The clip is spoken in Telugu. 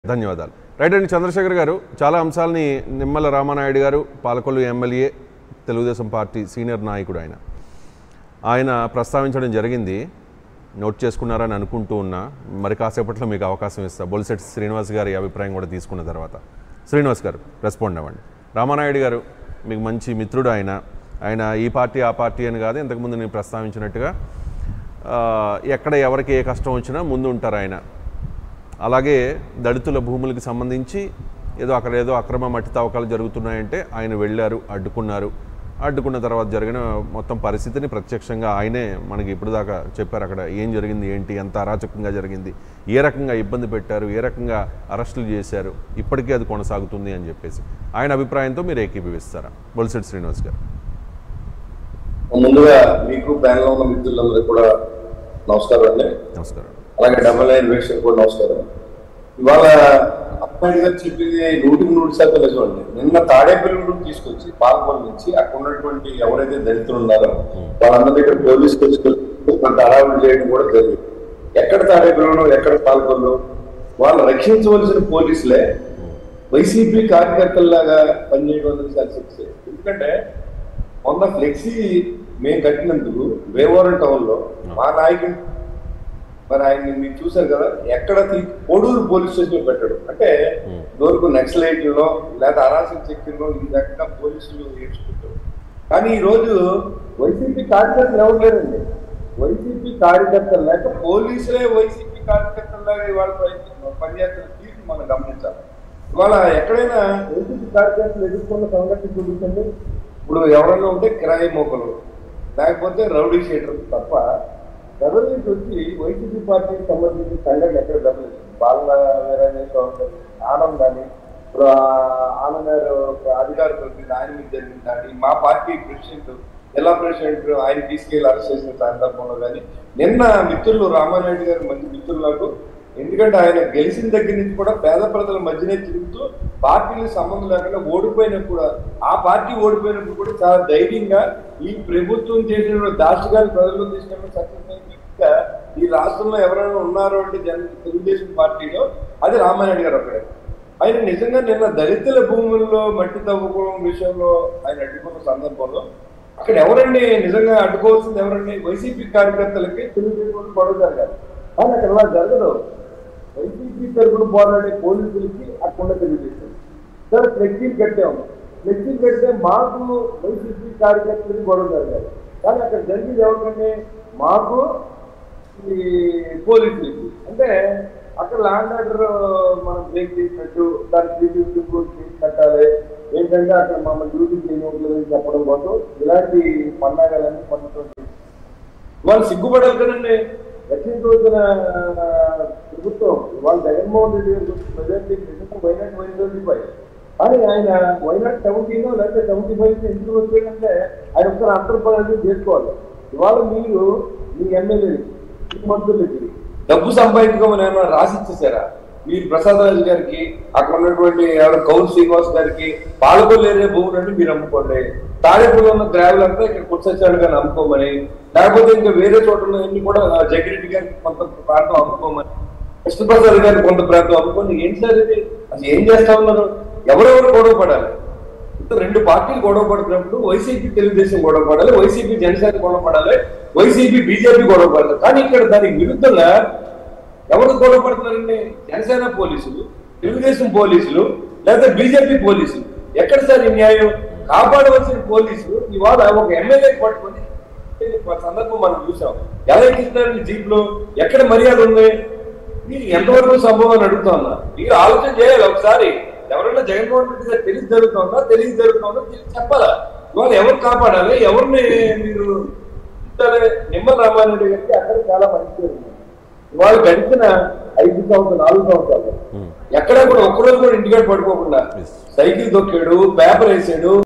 ధన్యవాదాలు రైట్ అండి చంద్రశేఖర్ గారు చాలా అంశాలని నిమ్మల రామానాయుడు గారు Palakollu MLA Telugu Desam party senior నాయకుడు ఆయన ఆయన ప్రస్తావించడం జరిగింది నోట్ చేసుకున్నారని అనుకుంటూ ఉన్నా మరి కాసేపట్లో మీకు అవకాశం ఇస్తా బొలిసెట్ శ్రీనివాస్ గారి అభిప్రాయం కూడా తీసుకున్న తర్వాత శ్రీనివాస్ గారు రెస్పాండ్ అవ్వండి రామానాయుడు గారు మీకు మంచి మిత్రుడు ఆయన ఆయన ఈ పార్టీ ఆ పార్టీ అని కాదు ఇంతకుముందు నేను ప్రస్తావించినట్టుగా ఆ, ఎక్కడ ఎవరికి ఏ కష్టం వచ్చినా ముందు ఉంటారు ఆయన అలాగే దళితుల భూములకు సంబంధించి ఏదో అక్కడ ఏదో అక్రమ మట్టి తవ్వకాలు జరుగుతున్నాయంటే ఆయన వెళ్ళారు అడ్డుకున్నారు అడ్డుకున్న తర్వాత జరిగిన మొత్తం పరిస్థితిని ప్రత్యక్షంగా ఆయనే మనకి ఇప్పుడు దాకా చెప్పారు అక్కడ ఏం జరిగింది ఏంటి ఎంత అరాచకంగా జరిగింది ఏ రకంగా ఇబ్బంది పెట్టారు ఏ రకంగా అరెస్టులు చేశారు ఇప్పటికీ అది కొనసాగుతుంది అని చెప్పేసి ఆయన అభిప్రాయంతో మీరు ఏకీభవిస్తారా బొలిసెట్ శ్రీనివాస్ గారు ముందుగా మీకు ప్యానల్ ఉన్న మిత్రులందరికీ కూడా నమస్కారం అండి నమస్కారం అలాగే డబల్ నైన్ వీక్షకు కూడా నమస్కారం ఇవాళ అప్పాయి గారు చెప్పింది నూటికి నూటి శాతం నిజం అండి నిన్న తాడేపల్లి నుండి తీసుకొచ్చి పాల్గొని నుంచి అక్కడ ఉన్నటువంటి ఎవరైతే దళితులు ఉన్నారో వాళ్ళందరి దగ్గర పోలీస్ కొంత అడావులు చేయడం కూడా జరిగింది ఎక్కడ తాడేపల్లిలో ఎక్కడ పాల్గొనలో వాళ్ళు రక్షించవలసిన పోలీసులే వైసీపీ కార్యకర్తల్లాగా పనిచేయడం అనేది చాలా శిక్ష. ఎందుకంటే మొన్న ఫ్లెక్సీ మేము కట్టినందుకు వేవోరం టౌన్ లో మా నాయకుడు మరి ఆయన మీరు చూశారు కదా ఎక్కడ తీ- కోడూరు పోలీస్ స్టేషన్ లో పెట్టాడు అంటే ఇదివరకు నక్సలైట్లో లేదా అరాచక చెక్కిలో ఈ రకంగా పోలీసులు నేర్చుకుంటారు కానీ ఈ రోజు వైసీపీ కార్యకర్తలు ఎవరు లేరండి వైసీపీ కార్యకర్తలు లేక పోలీసులే వైసీపీ కార్యకర్తలాగా ఇవాళ ప్రయత్నం పనిచేస్తున్న తీరు మనం గమనించాలి ఇవాళ ఎక్కడైనా వైసీపీ కార్యకర్తలు ఎదుర్కొన్న సంఘటన చూపించండి ఇప్పుడు ఎవరైనా ఉంటే కిరాయి మోకలు లేకపోతే రౌడీ షీటర్ తప్ప ప్రజల నుంచి వచ్చి వైసీపీ పార్టీకి సంబంధించిన సంఘటన ఎక్కడ జరగలేదు బాల వీరాంజనేయ స్వామి గారు, ఆనంద్ కానీ ఇప్పుడు ఆ ఆనంద్ గారు ఒక అధికారులు ఆయన మీద జరిగిన దాడి మా పార్టీ ప్రెసిడెంట్ జిల్లా ప్రెసిడెంట్ ఆయన తీసుకెళ్లి అరెస్ట్ చేసిన సందర్భంలో కానీ నిన్న మిత్రులు రామానాయుడు గారు మంచి మిత్రులు నాకు ఎందుకంటే ఆయన గెలిచిన దగ్గర నుంచి కూడా పేద ప్రజల మధ్యనే తిరుగుతూ పార్టీలకు సంబంధం లేకుండా ఓడిపోయినా కూడా ఆ పార్టీ ఓడిపోయినప్పుడు కూడా చాలా ధైర్యంగా ఈ ప్రభుత్వం చేసిన దాష్టిగాన్ని ప్రజల్లో తీసుకెళ్ళడం సక్సెస్ అయినట్టుగా ఈ రాష్ట్రంలో ఎవరైనా ఉన్నారో అంటే జన తెలుగుదేశం పార్టీలో అది రామానాయుడు గారు ఒకడే ఆయన నిజంగా నిన్న దళితుల భూముల్లో మట్టి తవ్వుకోవడం విషయంలో ఆయన అడ్డుకున్న సందర్భంలో అక్కడ ఎవరండి నిజంగా అడ్డుకోవాల్సింది ఎవరండి వైసీపీ కార్యకర్తలకి తెలుగుదేశం గొడవ జరగాలి కానీ అక్కడ అలా జరగదు వైసీపీ తరఫున పోరాడే పోలీసులకి అక్కడ తెలుగుదేశం సార్ ఫ్లెక్సీలు కట్టాము ఫ్లెక్సీలు కడితే మాకు వైసీపీ కార్యకర్తలకి గొడవ జరగాలి కానీ అక్కడ జరిగింది ఎవరికంటే మాకు ఈ పోలీసులకి అంటే అక్కడ ల్యాండ్ ఆర్డర్ మనం బ్రేక్ చేసినట్టు దాన్ని త్రీ ఫిఫ్టీ కట్టాలి ఏంటంటే అక్కడ మమ్మల్ని డ్యూటీ చేయకూడదని చెప్పడం కోసం ఇలాంటి పండగలన్నీ పండుతుంది వాళ్ళు సిగ్గుపడాలి కదండి రక్షించవలసిన ప్రభుత్వం వాళ్ళు జగన్మోహన్ రెడ్డి గారి గురించి majority why not one twenty five కానీ ఆయన వైనాట్ సెవెంటీన్ లేకపోతే సెవెంటీ ఫైవ్ ఎందుకు వచ్చాడంటే ఆయన ఒకసారి అంతర్పదాన్ని చేసుకోవాలి ఇవాళ మీరు మీ ఎమ్మెల్యే మీ మంత్రులకి డబ్బు సంపాదించుకోమని ఏమైనా రాసి ఇచ్చేసారా మీరు ప్రసాద్ రాజు గారికి అక్కడ ఉన్నటువంటి ఎవరు కౌర్ శ్రీనివాస్ గారికి పాలకొల్లు ఏరియా భూములన్నీ మీరు అమ్ముకోండి తాడేపల్లి ఉన్న గ్రావెల్ అంతా ఇక్కడ కుర్చొచ్చాడు కానీ అమ్ముకోమని లేకపోతే ఇంకా వేరే చోట ఉన్నవన్నీ కూడా ఆ జగిరెడ్డి గారికి కొంత ప్రాంతం అమ్ముకోమని కృష్ణప్రసాద్ గారికి కొంత ప్రాంతం అమ్ముకోండి ఏంటి సార్ ఇది అసలు ఏం చేస్తా ఉన్నారు ఎవరెవరు గొడవ పడాలి ఇంత రెండు పార్టీలు గొడవ పడుతున్నప్పుడు వైసీపీ తెలుగుదేశం గొడవ పడాలి వైసీపీ జనసేన గొడవ పడాలి వైసీపీ బీజేపీ గొడవ పడాలి కానీ ఇక్కడ దానికి విరుద్ధంగా ఎవరు గొడవ పడుతున్నారండి జనసేన పోలీసులు తెలుగుదేశం పోలీసులు లేదా బీజేపీ పోలీసులు ఎక్కడ సార్ ఈ న్యాయం కాపాడవలసిన పోలీసులు ఇవాళ ఒక ఎమ్మెల్యే పట్టుకొని ఒక సందర్భం మనం చూసాం ఎలా ఎక్కిస్తున్నారండి జీప్ లో ఎక్కడ మర్యాద ఉంది ఇది ఎంతవరకు సంభవం అని అడుగుతా ఉన్నా మీరు ఆలోచన చేయాలి ఒకసారి ఎవరైనా జగన్మోహన్ రెడ్డి గారు తెలిసి జరుగుతుందా తెలిసి జరుగుతుందా తెలిసి చెప్పాలా ఇవాళ ఎవరు కాపాడాలి ఎవరిని మీరు ఉంచాలి? నిమ్మల రామారెడ్డి గారికి అక్కడ చాలా మంచి పేరు ఉంది. ఇవాళ గడిచిన ఐదు సంవత్సరాలు నాలుగు సంవత్సరాలు ఎక్కడ కూడా ఒక్కరోజు కూడా ఇంటికాడ పడుకోకుండా Yes. సైకిల్ తొక్కాడు పేపర్ వేసాడు